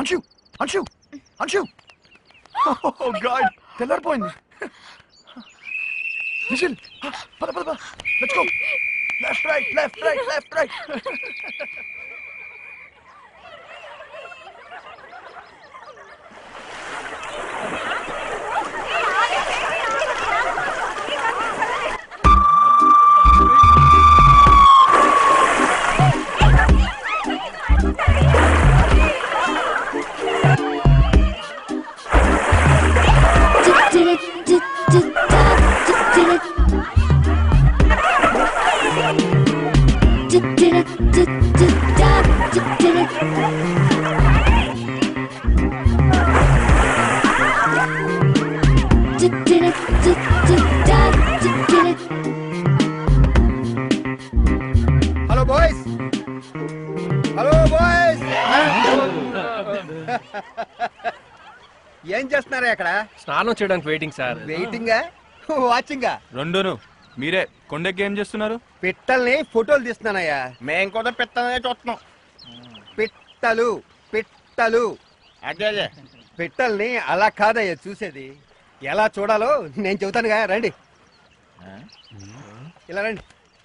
అంశు అంశు అంశు ఓ God తెల్లారిపోయింది whistle పద పద పద let's go left right left right left right hello boys hello boys ఏం చేస్తున్నారా అక్కడ స్నానం చేయడానికి వెయిటింగ్ సార్ వెయిటింగా వాచింగా రెండును మీరే కొండెక్కి ఏం చేస్తున్నారు పిట్టల్ని ఫోటోలు తీస్తున్నానయ్యా మేము కూడా పెట్టనే చూస్తున్నాం పిట్టలు పిట్టలు అదే అదే పిట్టల్ని అలా కాదయ్యా చూసేది ఎలా చూడాలో నేను చెబుతానుగా రండి ఇలా రండి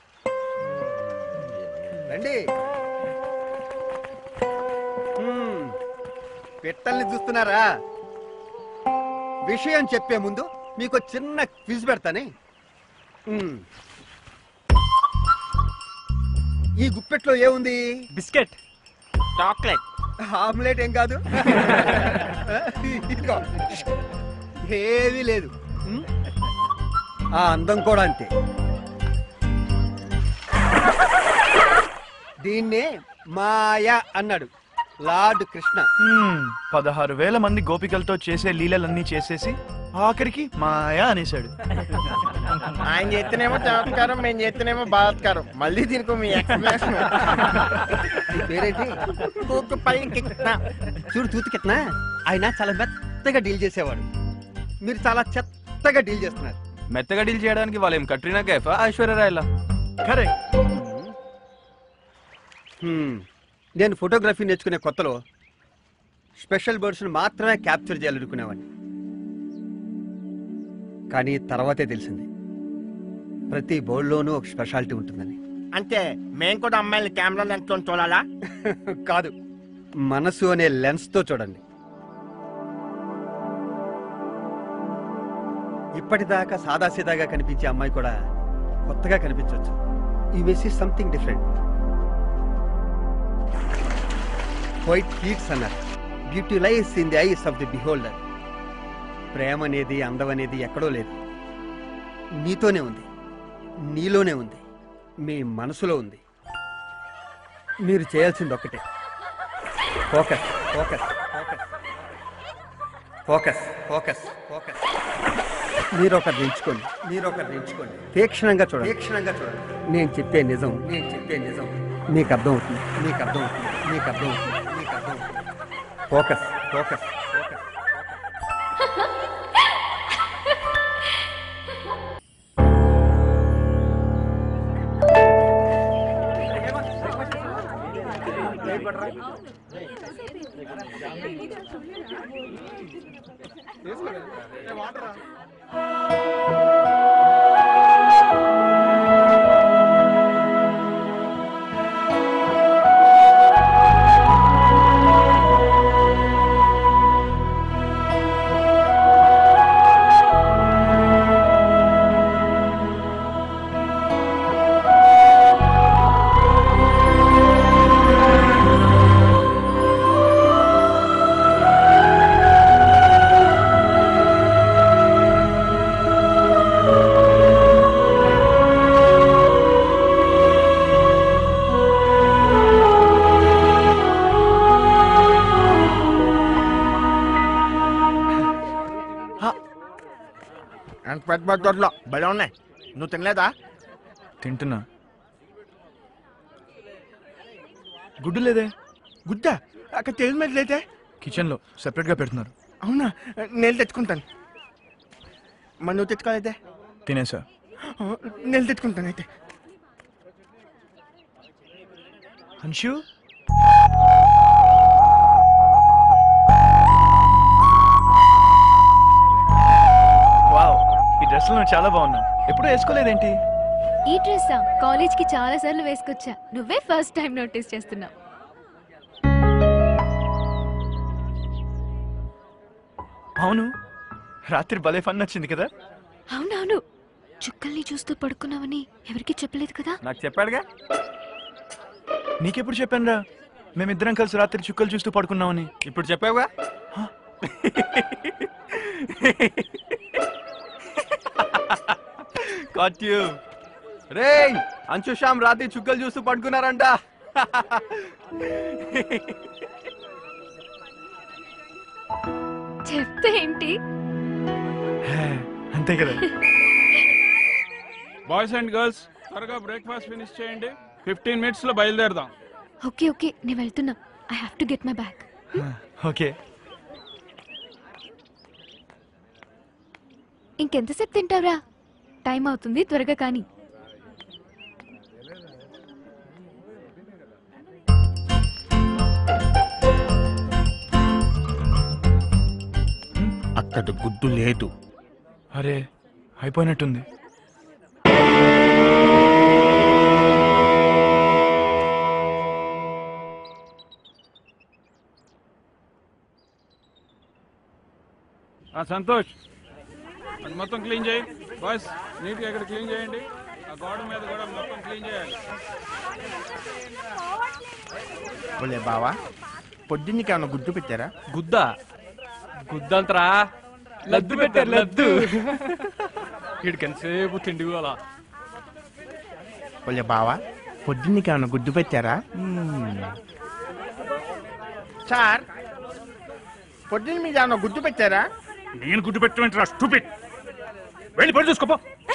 రండి హ్మ్. పిట్టల్ని చూస్తున్నారా విషయం చెప్పే ముందు మీకు ఒక చిన్న క్విజ్ పెడతానే హ్మ్. ఈ గుప్పెట్లో ఏముంది బిస్కెట్ చాక్లెట్ ఆమ్లెట్ ఏం కాదు ఇదిగో. ఏమీ లేదు హ్మ్? ఆ అందం కూడా అంతే దీన్నే మాయ అన్నాడు లార్డ్ కృష్ణ పదహారు వేల మంది గోపికలతో చేసే లీలలన్నీ చేసేసి ఆఖరికి మాయా అనేశాడు ఆయన చేస్తేనేమో చమత్కారం మేము చేస్తేనేమో బలాత్కారం మళ్ళీ దీనికి మీ ఎక్స్ప్లెనేషన్ నీ పేరేంటి తూకు పైన కిక్నా. చూడు తూతికెట్నా ఆయన చాలా మెత్తగా డీల్ చేసేవాడు మీరు చాలా చెత్తగా డీల్ చేస్తున్నారు మెత్తగా డీల్ చేయడానికి వాళ్ళు ఏం కట్రినా కైఫా ఐశ్వర్యరాయలా కరెక్ట్ హ్మ్. నేను ఫోటోగ్రఫీ నేర్చుకునే కొత్తలో స్పెషల్ బర్డ్స్ని మాత్రమే క్యాప్చర్ చేయాలనుకునేవాడిని కానీ తర్వాతే తెలిసింది ప్రతి బోర్డులోనూ ఒక స్పెషాలిటీ ఉంటుందని అంటే మేము కూడా అమ్మాయిని కెమెరా లెన్స్ చూడాలా కాదు మనసు అనే లెన్స్తో చూడండి ఇప్పటిదాకా సాదాసీదాగా కనిపించే అమ్మాయి కూడా కొత్తగా కనిపించవచ్చు ఈ వేసి సంథింగ్ డిఫరెంట్ వైట్ హీట్స్ అన్నారు beauty lies in the eyes of the beholder ప్రేమ అనేది అందం అనేది ఎక్కడో లేదు నీతోనే ఉంది నీలోనే ఉంది మీ మనసులో ఉంది మీరు చేయాల్సింది ఒక్కటే focus focus focus focus focus focus మీరు ఒకరిని ఎంచుకోండి మీరు ఒకరిని ఎంచుకోండి తీక్షణంగా చూడండి తీక్షణంగా చూడండి నేను చెప్పే నిజం నేను చెప్పే నిజం మీకు అర్థం అవుతుంది మీకు అర్థం అవుతుంది మీకు అర్థం అవుతుంది మీకు అర్థం అవుతుంది ఫోకస్ ఫోకస్ ఫోకస్ అంత పెద్ద పెద్ద దొడ్లో భలే ఉన్నాయి నువ్వు తినలేదా తింటున్నా గుడ్డు లేదే గుడ్డ అక్కడ తేలి మీద లేదే కిచెన్ లో సెపరేట్ గా పెడుతున్నారు అవునా నేను తెచ్చుకుంటాను మరి నువ్వు తెచ్చుకోలేదే తినేసా నేను తెచ్చుకుంటాను అయితే అంశు డ్రెస్ లో చాలా బాగున్నావు ఎప్పుడు వేసుకోలేదేంటి ఈ డ్రెస్సా కాలేజ్ కి చాలా సార్లు వేసుకొచ్చా నువ్వే ఫస్ట్ టైం నోటీస్ చేస్తున్నావు అవును రాత్రి భలే ఫన్ వచ్చింది కదా అవునవును చుక్కల్ని చూస్తూ పడుకున్నావని ఎవరికి చెప్పలేదు కదా నాకు చెప్పాడుగా నీకెప్పుడు చెప్పానురా మేమిద్దరం కలిసి రాత్రి చుక్కలు చూస్తూ పడుకున్నామని ఇప్పుడు చెప్పావుగా కాట్ యు రే అంశు శ్యామ్ రాత్రి చుక్కలు చూస్తూ పడుకున్నారంట చెప్తే ఏంటి హే, అంతే కదా బాయ్స్ అండ్ గర్ల్స్ త్వరగా బ్రేక్ఫాస్ట్ ఫినిష్ చేయండి ఫిఫ్టీన్ మినిట్స్ లో బయలుదేరదాం ఓకే ఓకే నేను వెళ్తున్నా I have to get my bag okay ఇంకెంతసేపు తింటావురా టైం అవుతుంది త్వరగా కానీ అక్కడ గుడ్డు లేదు అరే అయిపోయినట్టుంది ఆ సంతోష్ అది మొత్తం క్లీన్ చేయి బాయ్స్ నీట్గా ఇక్కడ క్లీన్ చేయండి ఆ గోడ మీద కూడా మొత్తం క్లీన్ చేయాలి ఒలే బావా పొద్దున్నకి ఏమన్నా గుడ్డు పెట్టారా గుద్ద గుద్దంతరా లద్దు పెట్టారు లద్దు వీడికి ఎంతసేపు తిండి అలా ఒలే బావా పొద్దున్నకి ఏమన్నా గుడ్డు పెట్టారా సార్ పొద్దున్న మీద ఏమన్నా గుడ్డు పెట్టారా నేను గుడ్డు పెట్టమంటారా స్టూపిడ్ వెళ్ళి పని చూసుకోపో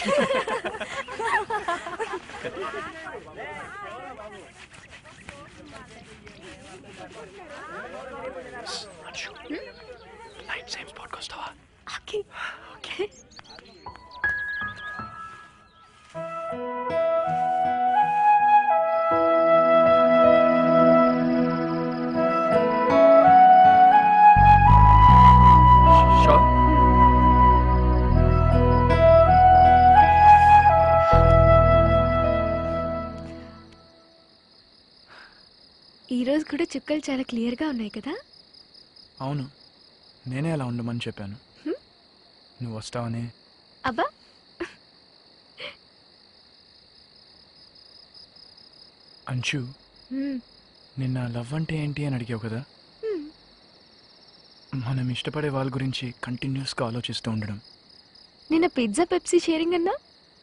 ఓకే ఓకే షూర్ ఈ రోజు కూడా చుక్కలు చాలా క్లియర్ గా ఉన్నాయి కదా అవును నేనే అలా ఉండమని చెప్పాను హ్మ్? నువ్వు వస్తావని అబ్బా అంచు హ్మ్, నిన్న లవ్ అంటే ఏంటి అని అడిగావు కదా హ్మ్. మనం ఇష్టపడే వాళ్ళ గురించి కంటిన్యూస్గా ఆలోచిస్తూ ఉండడం నిన్న పిజ్జా పెప్సీ షేరింగ్ అన్నా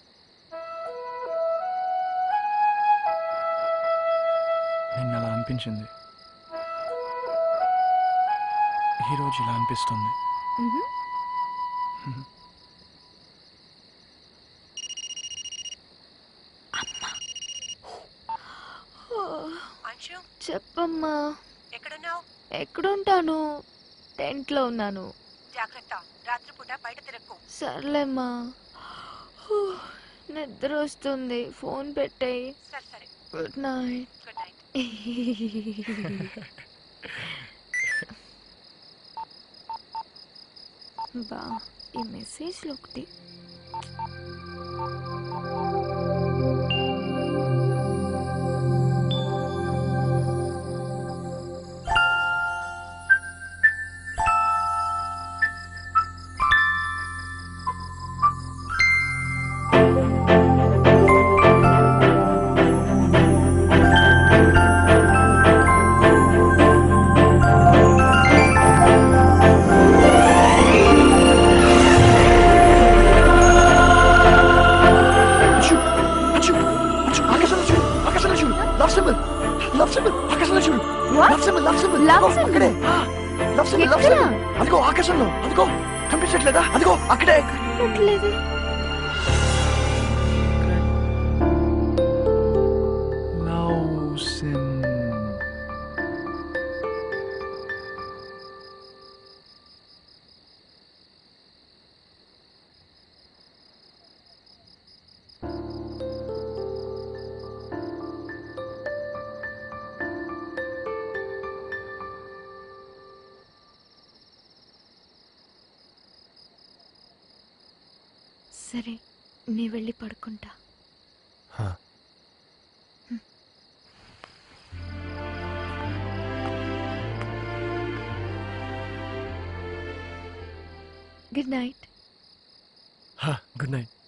నిన్న అలా అనిపించింది ఈరోజు ఇలా అనిపిస్తుంది మ్హూ. అంశు చెప్పమ్మా ఎక్కడున్నావు ఎక్కడుంటాను టెంట్లో ఉన్నాను జాగ్రత్త రాత్రిపూట బయట తిరక్కు సర్లేమ్మా హూ, నిద్ర వస్తుంది ఫోన్ పెట్టేయి సరే సరే గుడ్ నైట్ గుడ్ నైట్ బా ఈ మెసేజ్లు ఒకటి అంచు అంచు అంచు ఆకాశంలో చూడు ఆకాశంలో చూడు లవ్ సింబల్ లవ్ సింబల్ ఆకాశంలో చూడు What? Love symbol love symbol Love symbol? అక్కడే లవ్ సింబల్ లవ్ ఎక్కడ? సింబల్ అదిగో ఆకాశంలో అదిగో కనిపించట్లేదా అదిగో అక్కడే పెట్టలేదు లవ్ సింబల్ సరే నీ వెళ్ళి పడుకుంటా గుడ్ నైట్ గుడ్ నైట్